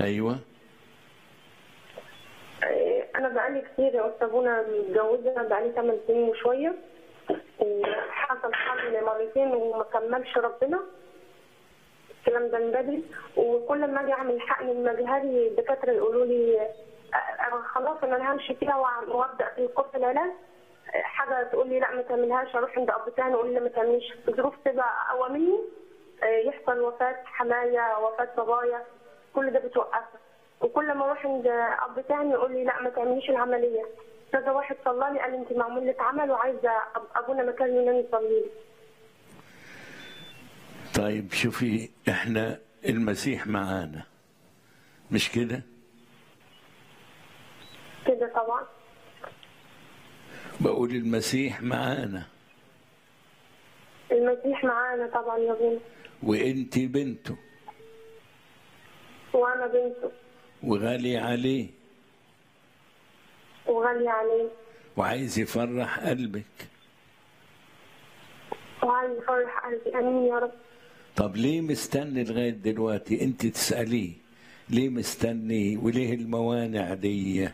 ايوه إيه، انا بقالي كتير يا استاذ ابونا متجوزه بقالي 8 سنين وشويه وحصل حمل مرتين وما كملش ربنا الكلام ده من بدري وكل ما اجي اعمل حقن المجهري الدكاتره يقولوا لي آه، انا خلاص انا همشي فيها وأع- وابدا في كورس العلاج آه، حاجه تقول لي لا ما تعملهاش اروح عند اب تاني يقول لي ما تعمليش ظروف تبقى اقوى مني آه، يحصل وفاه حمايه وفاه بابايا كل ده بتوقفها وكل ما اروح عند اب تاني يقول لي لا ما تعمليش العمليه كذا واحد صلى لي قال لي انت معمول لك عمل وعايزه أب- ابونا مكان ينام يصلي لي طيب شوفي احنا المسيح معانا مش كده كده طبعا بقول المسيح معانا المسيح معانا طبعا يا ابونا وانت بنته وانا بنته وغالي عليه وغالية عليه وعايز يفرح قلبك وعايز يفرح قلبي امين يا رب طب ليه مستني لغاية دلوقتي انت تسأليه ليه مستني وليه الموانع دي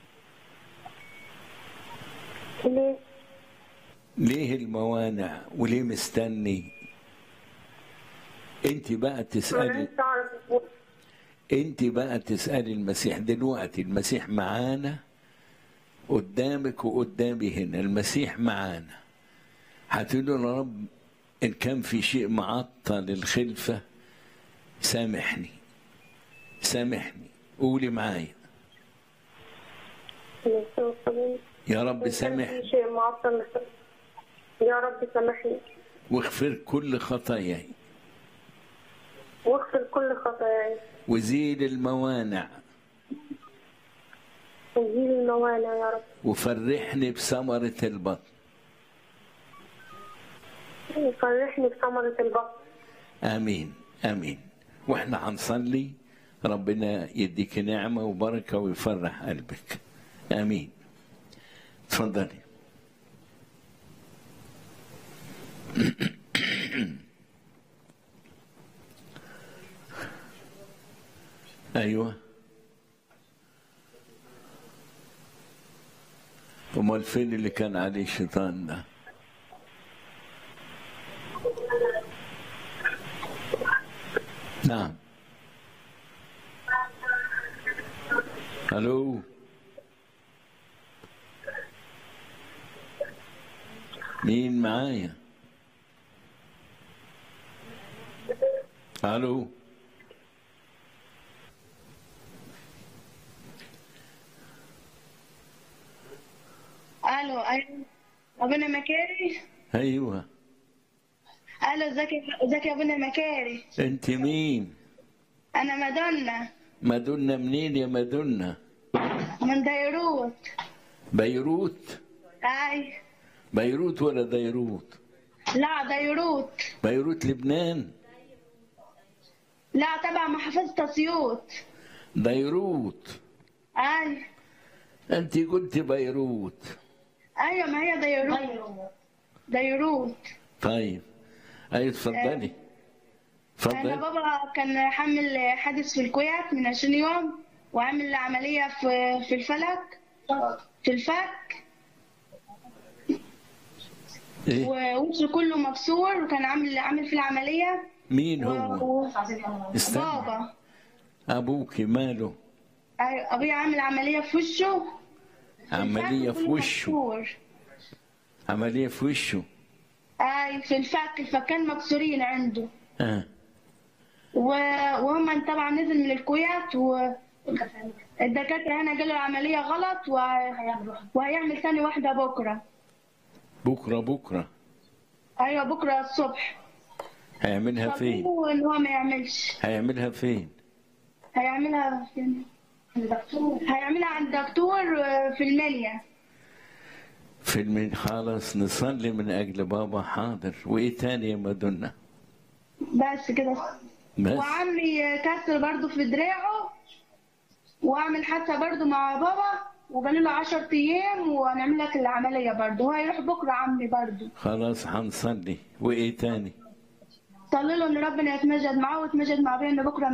ليه؟ ليه الموانع وليه مستني انت بقى انا تسألي نفسي اعرف انت بقى تسألي المسيح دلوقتي المسيح معانا قدامك وقدامي هنا المسيح معانا هتقولوا يا رب ان كان في شيء معطل الخلفة سامحني سامحني قولي معايا يا رب في سامحني شيء معطل يا رب سامحني واغفر كل خطاياي واغفر كل خطاياي وزيل الموانع وزيل الموانع يا رب وفرحني بثمرة البطن وفرحني بثمرة البطن امين امين واحنا هنصلي ربنا يديك نعمه وبركه ويفرح قلبك امين اتفضلي ايوه امال فين اللي كان عليه الشيطان ده نعم الو مين معايا الو الو ايوه ابونا مكاري ايوه الو ازيك يا- ازيك يا ابونا مكاري انت مين انا مادونا مدنا منين يا مدنا من ديروت بيروت اي بيروت ولا ديروت لا ديروت بيروت لبنان لا تبع محافظة اسيوط بيروت اي انت قلت بيروت ايوه ما هي ديروت ديروت طيب اي اتفضلي انا اتفضلي بابا كان حامل حادث في الكويت من 20 يوم وعامل عملية في في الفلك في الفك ايه ووشه كله مكسور وكان عامل عامل في العملية مين هو و- استنى بابا ابوك ماله أيوة، ابويا عامل عملية في وشه عمليه الفك في كله وشه مكسور. عمليه في وشه اي في الفك الفكين مكسورين عنده اه و... وهم طبعا نزل من الكويت والدكاترة هنا قالوا العملية غلط و... وهيعمل ثاني واحدة بكرة بكره بكره ايوه بكرة الصبح هيعملها فين طلبوه ان هو ما يعملش هيعملها فين هيعملها فين هيعملها عند دكتور في المنيا في المن خلاص نصلي من اجل بابا حاضر وايه تاني يا مدنا بس كده بس وعمي كسر برضو في دراعه وعمل حادثة برضو مع بابا وقالوا له 10 ايام وهنعمل لك العملية برضو هو هيروح بكرة عمي برضو خلاص هنصلي وايه تاني صلي له ان ربنا يتمجد معاه ويتمجد مع بيه ان بكرة